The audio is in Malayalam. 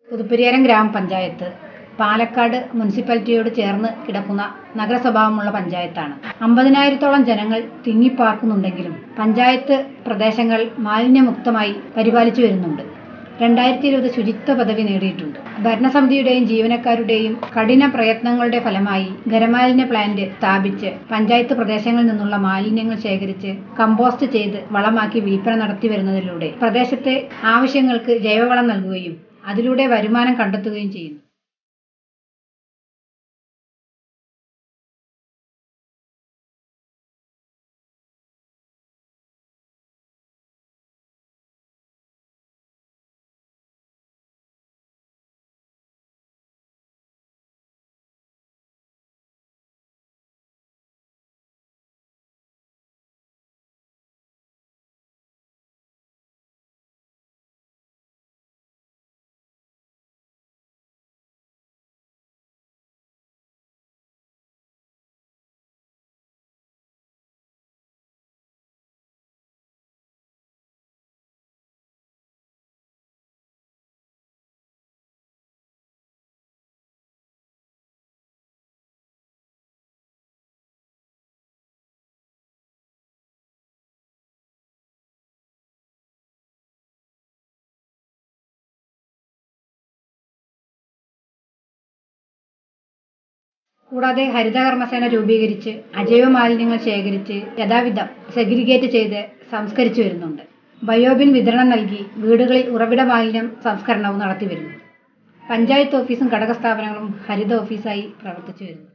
പുതുപ്പരിയാരം ഗ്രാമപഞ്ചായത്ത് പാലക്കാട് മുനിസിപ്പാലിറ്റിയോട് ചേർന്ന് കിടക്കുന്ന നഗരസ്വഭാവമുള്ള പഞ്ചായത്താണ് അമ്പതിനായിരത്തോളം ജനങ്ങൾ തിങ്ങിപ്പാർക്കുന്നുണ്ടെങ്കിലും പഞ്ചായത്ത് പ്രദേശങ്ങൾ മാലിന്യമുക്തമായി പരിപാലിച്ചു വരുന്നുണ്ട് രണ്ടായിരത്തി ഇരുപത് ശുചിത്വ പദവി നേടിയിട്ടുണ്ട് ഭരണസമിതിയുടെയും ജീവനക്കാരുടെയും കഠിന പ്രയത്നങ്ങളുടെ ഫലമായി ഖരമാലിന്യ പ്ലാന്റ് സ്ഥാപിച്ച് പഞ്ചായത്ത് പ്രദേശങ്ങളിൽ നിന്നുള്ള മാലിന്യങ്ങൾ ശേഖരിച്ച് കമ്പോസ്റ്റ് ചെയ്ത് വളമാക്കി വിൽപ്പന നടത്തി വരുന്നതിലൂടെ പ്രദേശത്തെ ആവശ്യങ്ങൾക്ക് ജൈവവളം നൽകുകയും അതിലൂടെ വരുമാനം കണ്ടെത്തുകയും ചെയ്യുന്നു കൂടാതെ ഹരിതകർമ്മസേന രൂപീകരിച്ച് അജൈവ മാലിന്യങ്ങൾ ശേഖരിച്ച് യഥാവിധം സെഗ്രിഗേറ്റ് ചെയ്ത് സംസ്കരിച്ചു വരുന്നുണ്ട് ബയോബിൻ വിതരണം നൽകി വീടുകളിൽ ഉറവിട മാലിന്യം സംസ്കരണവും നടത്തിവരുന്നു പഞ്ചായത്ത് ഓഫീസും ഘടക സ്ഥാപനങ്ങളും ഹരിത ഓഫീസായി പ്രവർത്തിച്ചു വരുന്നു